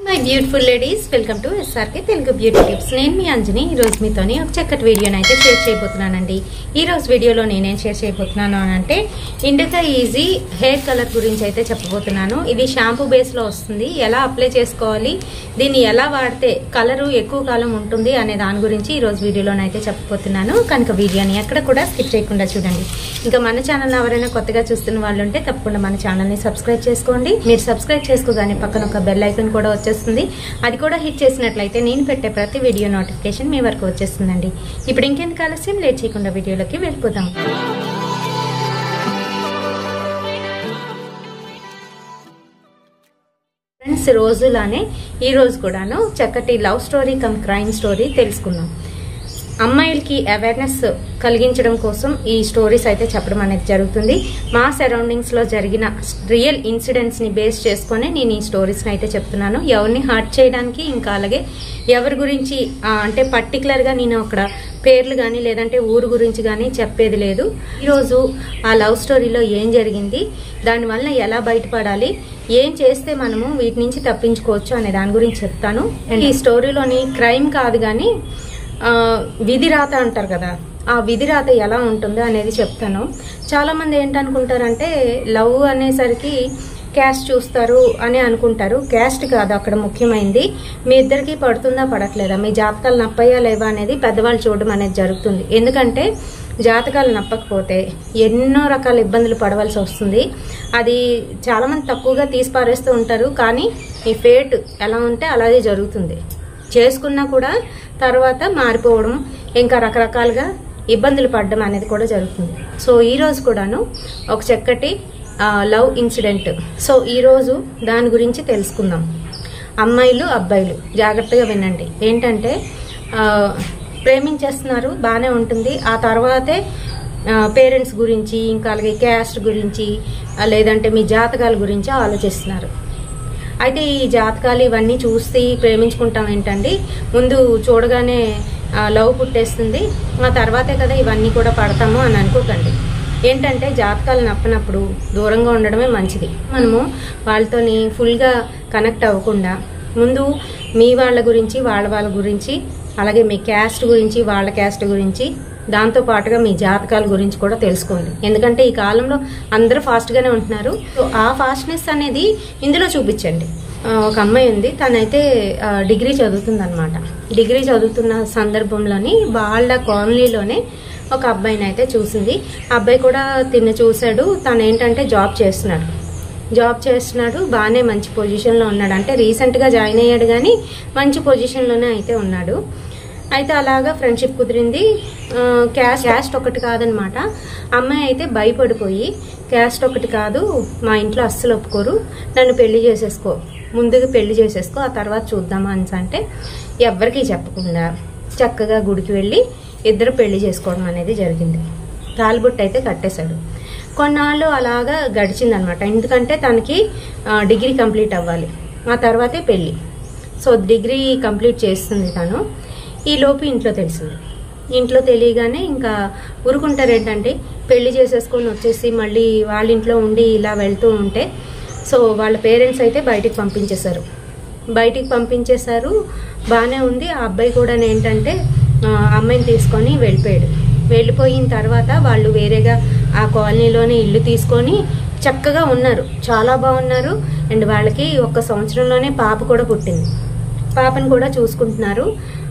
my beautiful ladies welcome to SRK Telugu beauty tips నేను మీ అంజని ఈ రోజు మీతోని ఒక చక్కటి వీడియోని అయితే షేర్ చేయబోతున్నానండి ఈ రోజు వీడియోలో నేనేం షేర్ చేయబోతున్నాను అని అంటే ఇండికా ఈజీ హెయిర్ కలర్ గురించి అయితే చెప్పబోతున్నాను ఇది షాంపూ బేస్లో వస్తుంది ఎలా అప్లై చేసుకోవాలి దీన్ని ఎలా వాడితే కలరు ఎక్కువ కాలం ఉంటుంది అనే దాని గురించి ఈ రోజు వీడియోలోనైతే చెప్పబోతున్నాను కనుక వీడియోని ఎక్కడ కూడా స్కిప్ చేయకుండా చూడండి ఇంకా మన ఛానల్ ఎవరైనా కొత్తగా చూస్తున్న వాళ్ళు ఉంటే తప్పకుండా మన ఛానల్ని సబ్స్క్రైబ్ చేసుకోండి మీరు సబ్స్క్రైబ్ చేసుకోగానే పక్కన ఒక బెల్ ఐకన్ కూడా వచ్చేస్తుంది అది కూడా హిట్ చేసినట్లయితే నేను పెట్టే ప్రతి వీడియో నోటిఫికేషన్ మీ వరకు వచ్చేస్తుందండి ఇప్పుడు ఇంకెందుకు ఆలస్యం లేట్ చేయకుండా వీడియోలోకి వెళ్ళిపోదాం ఫ్రెండ్స్ రోజులానే ఈ రోజు కూడాను చక్కటి love story cum crime story తెలుసుకుందాం అమ్మాయిలకి అవేర్నెస్ కలిగించడం కోసం ఈ స్టోరీస్ అయితే చెప్పడం అనేది జరుగుతుంది మా సరౌండింగ్స్ లో జరిగిన రియల్ ఇన్సిడెంట్స్ ని బేస్ చేసుకొని నేను ఈ స్టోరీస్ అయితే చెప్తున్నాను ఎవరిని హర్ట్ చేయడానికి ఇంకా అలాగే ఎవరి గురించి ఆ, అంటే పర్టికులర్ గా నేను అక్కడ పేర్లు కానీ లేదంటే ఊరు గురించి కానీ చెప్పేది లేదు ఈరోజు ఆ లవ్ స్టోరీలో ఏం జరిగింది దానివల్ల ఎలా బయటపడాలి ఏం చేస్తే మనము వీటి నుంచి తప్పించుకోవచ్చు అనే దాని గురించి చెప్తాను అండ్ ఈ స్టోరీలోని క్రైమ్ కాదు కానీ ఆ, విధిరాత అంటారు కదా ఆ విధిరాత ఎలా ఉంటుందో అనేది చెప్తాను చాలా మంది ఏంటనుకుంటారంటే లవ్ అనేసరికి క్యాస్ట్ చూస్తారు అని అనుకుంటారు క్యాస్ట్ కాదు అక్కడ ముఖ్యమైనది మీ ఇద్దరికి పడుతుందా పడట్లేదా మీ జాతకాలు నప్పయ్యా లేవా అనేది పెద్దవాళ్ళు చూడడం అనేది జరుగుతుంది ఎందుకంటే జాతకాలు నప్పకపోతే ఎన్నో రకాల ఇబ్బందులు పడవలసి వస్తుంది అది చాలా మంది తక్కువగా తీసి పారేస్తూ ఉంటారు కానీ ఈ ఫేట్ ఎలా ఉంటే అలాగే జరుగుతుంది చేసుకున్నా కూడా తర్వాత మారిపోవడం ఇంకా రకరకాలుగా ఇబ్బందులు పడడం అనేది కూడా జరుగుతుంది సో ఈ రోజు కూడాను ఒక చక్కటి ఆ, లవ్ ఇన్సిడెంట్ సో ఈ రోజు దాని గురించి తెలుసుకుందాం అమ్మాయిలు అబ్బాయిలు జాగ్రత్తగా వినండి ఏంటంటే ఆ, ప్రేమించేస్తున్నారు బాగానే ఉంటుంది ఆ తర్వాతే పేరెంట్స్ గురించి ఇంకా అలాగే క్యాస్ట్ గురించి ఆ, లేదంటే మీ జాతకాల గురించి ఆలోచిస్తున్నారు అయితే ఈ జాతకాలు ఇవన్నీ చూసి ప్రేమించుకుంటాం ఏంటండి ముందు చూడగానే ఆ, లవ్ పుట్టేస్తుంది ఆ తర్వాతే కదా ఇవన్నీ కూడా పడతాము అని అనుకోకండి ఏంటంటే జాతకాలు నప్పనప్పుడు దూరంగా ఉండడమే మంచిది మనము వాళ్ళతోని ఫుల్గా కనెక్ట్ అవ్వకుండా ముందు మీ వాళ్ళ గురించి వాళ్ళ వాళ్ళ గురించి అలాగే మీ క్యాస్ట్ గురించి వాళ్ళ క్యాస్ట్ గురించి దాంతో పాటుగా మీ జాతకాల గురించి కూడా తెలుసుకోండి ఎందుకంటే ఈ కాలంలో అందరూ ఫాస్ట్గానే ఉంటున్నారు సో ఆ ఫాస్ట్నెస్ అనేది ఇందులో చూపించండి ఆ, ఒక అమ్మాయి ఉంది తనైతే ఆ, డిగ్రీ చదువుతుంది అనమాట డిగ్రీ చదువుతున్న సందర్భంలోని వాళ్ళ కాలనీలోనే ఒక అబ్బాయిని అయితే చూసింది ఆ అబ్బాయి కూడా తిన్న చూశాడు తను ఏంటంటే జాబ్ చేస్తున్నాడు జాబ్ చేస్తున్నాడు బాగానే మంచి పొజిషన్లో ఉన్నాడు అంటే రీసెంట్గా జాయిన్ అయ్యాడు కానీ మంచి పొజిషన్లోనే అయితే ఉన్నాడు అయితే అలాగా ఫ్రెండ్షిప్ కుదిరింది ఆ, క్యాస్ట్ క్యాస్ట్ ఒకటి కాదనమాట అమ్మాయి అయితే భయపడిపోయి క్యాస్ట్ ఒకటి కాదు మా ఇంట్లో అస్సలు ఒప్పుకోరు నన్ను పెళ్లి చేసేసుకో ముందుగా పెళ్లి చేసేసుకో ఆ తర్వాత చూద్దామా అని అంటే ఎవ్వరికీ చెప్పకుండా చక్కగా గుడికి వెళ్ళి ఇద్దరు పెళ్లి చేసుకోవడం అనేది జరిగింది తాలిబొట్టు అయితే కట్టేశాడు కొన్నాళ్ళు అలాగా గడిచిందనమాట ఎందుకంటే తనకి ఆ, డిగ్రీ కంప్లీట్ అవ్వాలి ఆ తర్వాతే పెళ్ళి సో డిగ్రీ కంప్లీట్ చేస్తుంది తను ఈ లోపు ఇంట్లో తెలిసింది ఇంట్లో తెలియగానే ఇంకా ఊరుకుంటారు ఏంటంటే పెళ్లి చేసేసుకొని వచ్చేసి మళ్ళీ వాళ్ళ ఇంట్లో ఉండి ఇలా వెళ్తూ ఉంటే సో వాళ్ళ పేరెంట్స్ అయితే బయటికి పంపించేశారు బయటికి పంపించేశారు బాగానే ఉంది ఆ అబ్బాయి కూడా ఏంటంటే ఆ అమ్మాయిని తీసుకొని వెళ్ళిపోయాడు వెళ్ళిపోయిన తర్వాత వాళ్ళు వేరేగా ఆ కాలనీలోనే ఇల్లు తీసుకొని చక్కగా ఉన్నారు చాలా బాగున్నారు అండ్ వాళ్ళకి ఒక సంవత్సరంలోనే పాప కూడా పుట్టింది పాపను కూడా చూసుకుంటున్నారు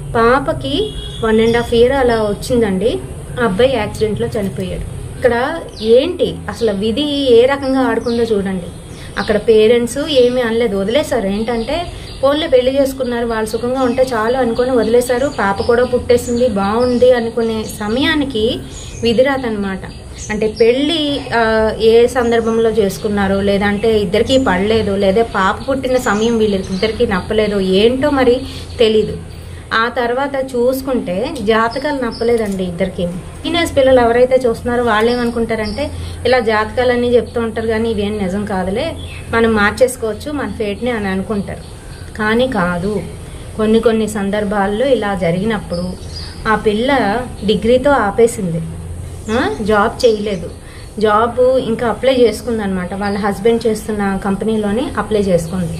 పాపకి వన్ అండ్ హాఫ్ ఇయర్ అలా వచ్చిందండి ఆ అబ్బాయి యాక్సిడెంట్లో చనిపోయాడు ఇక్కడ ఏంటి అసలు విధి ఏ రకంగా ఆడుకుందో చూడండి అక్కడ పేరెంట్స్ ఏమీ అనలేదు వదిలేశారు ఏంటంటే ఫోన్లో పెళ్లి చేసుకున్నారు వాళ్ళు సుఖంగా ఉంటే చాలు అనుకొని వదిలేశారు పాప కూడా పుట్టేసింది బాగుంది అనుకునే సమయానికి విధిరాత అనమాట అంటే పెళ్ళి ఆ, ఏ సందర్భంలో చేసుకున్నారో లేదంటే ఇద్దరికి పడలేదు లేదా పాప పుట్టిన సమయం వీళ్ళిద్దరికి నప్పలేదు ఏంటో మరి తెలీదు ఆ తర్వాత చూసుకుంటే జాతకాలు నప్పలేదండి ఇద్దరికి టీనేజ్ పిల్లలు ఎవరైతే చూస్తున్నారో వాళ్ళు ఏమనుకుంటారంటే ఇలా జాతకాలన్నీ చెప్తూ ఉంటారు కానీ ఇవేం నిజం కాదులే మనం మార్చేసుకోవచ్చు మన ఫేట్ని అని అనుకుంటారు కానీ కాదు కొన్ని కొన్ని సందర్భాల్లో ఇలా జరిగినప్పుడు ఆ పిల్ల డిగ్రీతో ఆపేసింది ఆ, జాబ్ చేయలేదు జాబ్ ఇంకా అప్లై చేసుకుంది అనమాట వాళ్ళ హస్బెండ్ చేస్తున్న కంపెనీలోనే అప్లై చేసుకుంది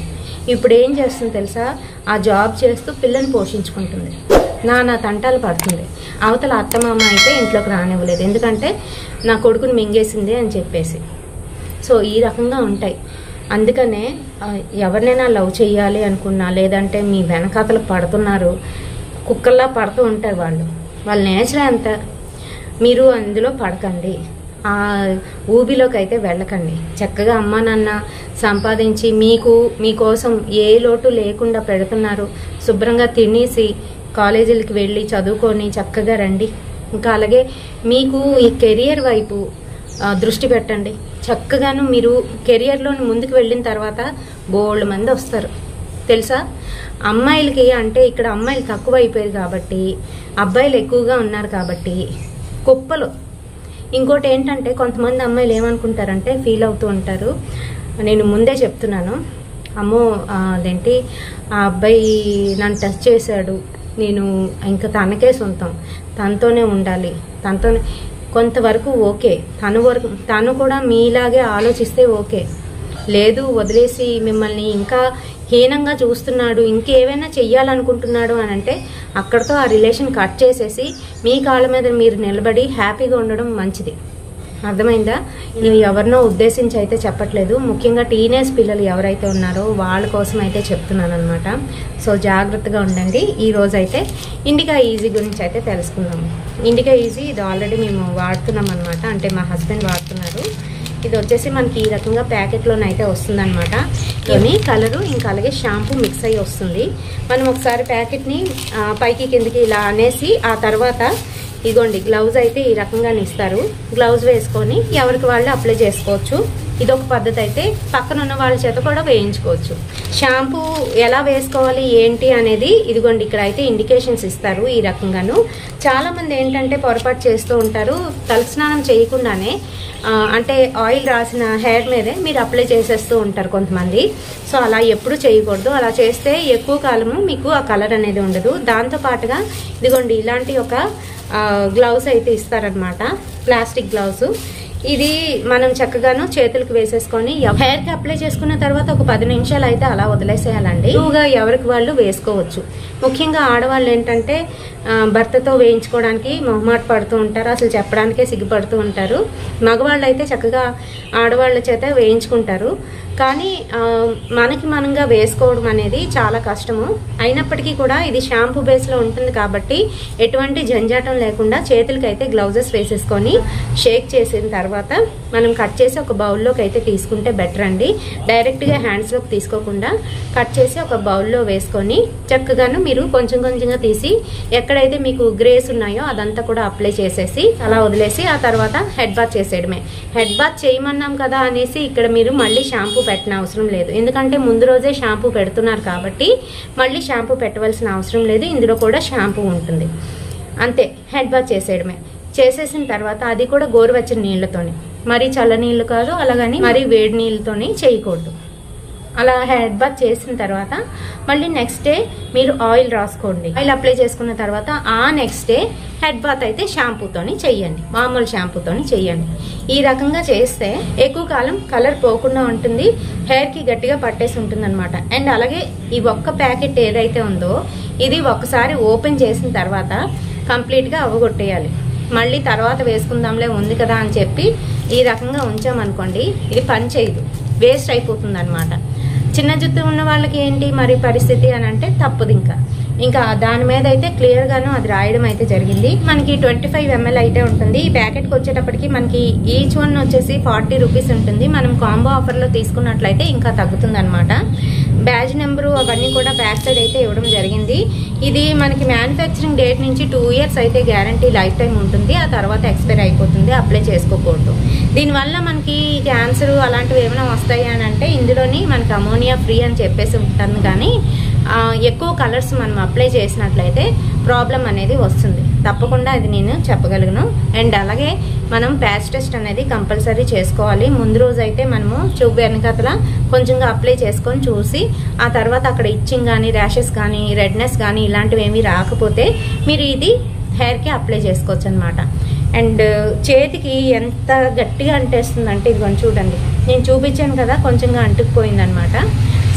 ఇప్పుడు ఏం చేస్తుంది తెలుసా ఆ జాబ్ చేస్తూ పిల్లని పోషించుకుంటుంది నానా తంటాలు పడుతుంది అవతల అత్తమామ అయితే ఇంట్లోకి రానివ్వలేదు ఎందుకంటే నా కొడుకుని మింగేసింది అని చెప్పేసి సో ఈ రకంగా ఉంటాయి అందుకనే ఆ, ఎవరినైనా లవ్ చేయాలి అనుకున్నా లేదంటే మీ వెనకాతలు పడుతున్నారు కుక్కల్లా పడుతూ ఉంటారు వాళ్ళు వాళ్ళ నేచర్ అంత మీరు అందులో పడకండి ఆ ఊబిలోకి అయితే వెళ్ళకండి చక్కగా అమ్మ నాన్న సంపాదించి మీకు మీకోసం ఏ లోటు లేకుండా పెడుతున్నారు శుభ్రంగా తినేసి కాలేజీలకి వెళ్ళి చదువుకొని చక్కగా రండి ఇంకా అలాగే మీకు ఈ కెరియర్ వైపు ఆ, దృష్టి పెట్టండి చక్కగాను మీరు కెరియర్లో ముందుకు వెళ్ళిన తర్వాత బోల్డ్ మంది వస్తారు తెలుసా అమ్మాయిలకి అంటే ఇక్కడ అమ్మాయిలు తక్కువ అయిపోయారు కాబట్టి అబ్బాయిలు ఎక్కువగా ఉన్నారు కాబట్టి కుప్పలు ఇంకోటి ఏంటంటే కొంతమంది అమ్మాయిలు ఏమనుకుంటారంటే ఫీల్ అవుతూ ఉంటారు నేను ముందే చెప్తున్నాను అమ్మో ఆ, అదేంటి ఆ అబ్బాయి నన్ను టచ్ చేశాడు నేను ఇంకా తనకే సొంతం తనతోనే ఉండాలి తనతోనే కొంతవరకు ఓకే తను వరకు తను కూడా మీలాగే ఆలోచిస్తే ఓకే లేదు వదిలేసి మిమ్మల్ని ఇంకా హీనంగా చూస్తున్నాడు ఇంకేమైనా చెయ్యాలనుకుంటున్నాడు అని అంటే అక్కడితో ఆ రిలేషన్ కట్ చేసేసి మీ కాళ్ళ మీద మీరు నిలబడి హ్యాపీగా ఉండడం మంచిది అర్థమైందా నేను ఎవరినో ఉద్దేశించి అయితే చెప్పట్లేదు ముఖ్యంగా టీనేజ్ పిల్లలు ఎవరైతే ఉన్నారో వాళ్ళ కోసం అయితే చెప్తున్నాను అనమాట సో జాగ్రత్తగా ఉండండి ఈ రోజు అయితే ఇండికా ఈజీ గురించి అయితే తెలుసుకుందాము ఇండికా ఈజీ ఇది ఆల్రెడీ మేము వాడుతున్నాం అనమాట అంటే మా హస్బెండ్ వాడుతున్నారు ఇది వచ్చేసి మనకి ఈ రకంగా ప్యాకెట్లోనైతే వస్తుందన్నమాట ఇవి కలరు ఇంకా అలాగే షాంపూ మిక్స్ అయ్యి వస్తుంది మనం ఒకసారి ప్యాకెట్ని ఆ, పైకి కిందకి ఇలా అనేసి ఆ తర్వాత ఇదిగోండి గ్లౌజ్ అయితే ఈ రకంగా ఇస్తారు గ్లౌజ్ వేసుకొని ఎవరికి వాళ్ళు అప్లై చేసుకోవచ్చు ఇదొక పద్ధతి అయితే పక్కన ఉన్న వాళ్ళ చేత కూడా వేయించుకోవచ్చు షాంపూ ఎలా వేసుకోవాలి ఏంటి అనేది ఇదిగోండి ఇక్కడ అయితే ఇండికేషన్స్ ఇస్తారు ఈ రకంగాను చాలా మంది ఏంటంటే పొరపాటు చేస్తూ ఉంటారు తలస్నానం చేయకుండానే ఆ, అంటే ఆయిల్ రాసిన హెయిర్ మీదే మీరు అప్లై చేసేస్తూ ఉంటారు కొంతమంది సో అలా ఎప్పుడు చేయకూడదు అలా చేస్తే ఎక్కువ కాలము మీకు ఆ కలర్ అనేది ఉండదు దాంతో పాటుగా ఇదిగోండి ఇలాంటి ఒక గ్లౌస్ అయితే ఇస్తారనమాట ప్లాస్టిక్ గ్లౌస్ ఇది మనం చక్కగాను చేతులకు వేసేసుకొని హెయిర్ కి అప్లై చేసుకున్న తర్వాత ఒక పది నిమిషాలు అయితే అలా వదిలేసేయాలండి ఎక్కువగా ఎవరికి వాళ్ళు వేసుకోవచ్చు ముఖ్యంగా ఆడవాళ్ళు ఏంటంటే ఆ, భర్తతో వేయించుకోవడానికి మొహమాట పడుతూ ఉంటారు అసలు చెప్పడానికే సిగ్గుపడుతూ ఉంటారు మగవాళ్ళు అయితే చక్కగా ఆడవాళ్ళ చేత వేయించుకుంటారు కానీ ఆ, మనకి మనంగా వేసుకోవడం అనేది చాలా కష్టము అయినప్పటికీ కూడా ఇది షాంపూ బేస్లో ఉంటుంది కాబట్టి ఎటువంటి జంజాటం లేకుండా చేతులకి అయితే గ్లౌజెస్ వేసేసుకొని షేక్ చేసిన తర్వాత మనం కట్ చేసి ఒక బౌల్లోకి అయితే తీసుకుంటే బెటర్ అండి డైరెక్ట్గా హ్యాండ్స్లోకి తీసుకోకుండా కట్ చేసి ఒక బౌల్లో వేసుకొని చక్కగాను మీరు కొంచెం కొంచెంగా తీసి ఎక్కడైతే మీకు గ్రేస్ ఉన్నాయో అదంతా కూడా అప్లై చేసేసి అలా వదిలేసి ఆ తర్వాత హెడ్ బాత్ చేసేయడమే హెడ్ బాత్ చేయమన్నాం కదా అనేసి ఇక్కడ మీరు మళ్ళీ షాంపూ పెట్టిన అవసరం లేదు ఎందుకంటే ముందు రోజే షాంపూ పెడుతున్నారు కాబట్టి మళ్ళీ షాంపూ పెట్టవలసిన అవసరం లేదు ఇందులో కూడా షాంపూ ఉంటుంది అంతే హెడ్ బాత్ చేసేయడమే చేసేసిన తర్వాత అది కూడా గోరువెచ్చని నీళ్ళతోని మరీ చల్ల నీళ్ళు కాదు అలాగని మరీ వేడి నీళ్ళతోని చేయకూడదు అలా హెడ్ బాత్ చేసిన తర్వాత మళ్ళీ నెక్స్ట్ డే మీరు ఆయిల్ రాసుకోండి ఆయిల్ అప్లై చేసుకున్న తర్వాత ఆ నెక్స్ట్ డే హెడ్ బాత్ అయితే షాంపూతోని చెయ్యండి మామూలు షాంపూతోని చెయ్యండి ఈ రకంగా చేస్తే ఎక్కువ కాలం కలర్ పోకుండా ఉంటుంది హెయిర్ కి గట్టిగా పట్టేసి ఉంటుంది అనమాట అండ్ అలాగే ఈ ఒక్క ప్యాకెట్ ఏదైతే ఉందో ఇది ఒక్కసారి ఓపెన్ చేసిన తర్వాత కంప్లీట్ గా అవ్వగొట్టేయాలి మళ్ళీ తర్వాత వేసుకుందాంలే ఉంది కదా అని చెప్పి ఈ రకంగా ఉంచామనుకోండి ఇది పని చేయదు వేస్ట్ అయిపోతుంది అనమాట చిన్న జుత్తు ఉన్న వాళ్ళకి ఏంటి మరి పరిస్థితి అని అంటే తప్పదు ఇంకా ఇంకా దాని మీద అయితే క్లియర్ గాను అది రాయడం అయితే జరిగింది మనకి ట్వంటీ ఫైవ్ ఎంఎల్ అయితే ఉంటుంది ఈ ప్యాకెట్కి వచ్చేటప్పటికి మనకి ఈచ్ వన్ వచ్చేసి ఫార్టీ రూపీస్ ఉంటుంది మనం కాంబో ఆఫర్లో తీసుకున్నట్లయితే ఇంకా తగ్గుతుంది అనమాట బ్యాజ్ నెంబరు అవన్నీ కూడా బ్యాక్ సైడ్ అయితే ఇవ్వడం జరిగింది ఇది మనకి మ్యానుఫ్యాక్చరింగ్ డేట్ నుంచి టూ ఇయర్స్ అయితే గ్యారంటీ లైఫ్ టైం ఉంటుంది ఆ తర్వాత ఎక్స్పైర్ అయిపోతుంది అప్లై చేసుకోకూడదు దీనివల్ల మనకి క్యాన్సర్ అలాంటివి ఏమైనా వస్తాయి అని అంటే ఇందులోని మనకి అమోనియా ఫ్రీ అని చెప్పేసి ఉంటుంది కానీ ఆ, ఎక్కువ కలర్స్ మనం అప్లై చేసినట్లయితే ప్రాబ్లం అనేది వస్తుంది తప్పకుండా అది నేను చెప్పగలను అండ్ అలాగే మనం ప్యాచ్ టెస్ట్ అనేది కంపల్సరీ చేసుకోవాలి ముందు రోజు అయితే మనము చూపు వెనకతల కొంచెంగా అప్లై చేసుకొని చూసి ఆ తర్వాత అక్కడ ఇచ్చింగ్ కానీ ర్యాషెస్ కానీ రెడ్నెస్ కానీ ఇలాంటివి ఏమీ రాకపోతే మీరు ఇది హెయిర్కి అప్లై చేసుకోవచ్చు అనమాట అండ్ చేతికి ఎంత గట్టిగా అంటేస్తుంది అంటే ఇదిగోండి చూడండి నేను చూపించాను కదా కొంచెంగా అంటుకుపోయింది అనమాట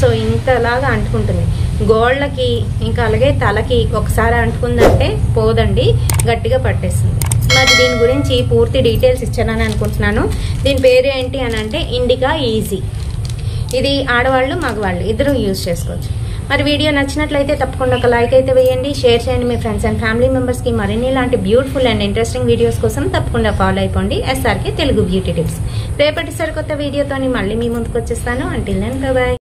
సో ఇంతలాగా అంటుకుంటుంది గోళ్ళకి ఇంకా అలాగే తలకి ఒకసారి అంటుకుందంటే పోదండి గట్టిగా పట్టేస్తుంది మరి దీని గురించి పూర్తి డీటెయిల్స్ ఇచ్చానని అనుకుంటున్నాను దీని పేరు ఏంటి అని అంటే ఇండికా ఈజీ ఇది ఆడవాళ్ళు మగవాళ్ళు ఇద్దరు యూజ్ చేసుకోవచ్చు మరి వీడియో నచ్చినట్లయితే తప్పకుండా ఒక లైక్ అయితే వేయండి షేర్ చేయండి మీ ఫ్రెండ్స్ అండ్ ఫ్యామిలీ మెంబర్స్కి మరిన్ని ఇలాంటి బ్యూటిఫుల్ అండ్ ఇంట్రెస్టింగ్ వీడియోస్ కోసం తప్పకుండా ఫాలో అయిపోండి ఎస్ఆర్కే తెలుగు బ్యూటీ టిప్స్ రేపటి సరికొత్త వీడియోతోని మళ్ళీ మీ ముందుకు వచ్చేస్తాను అంటిల్ నేను బాయ్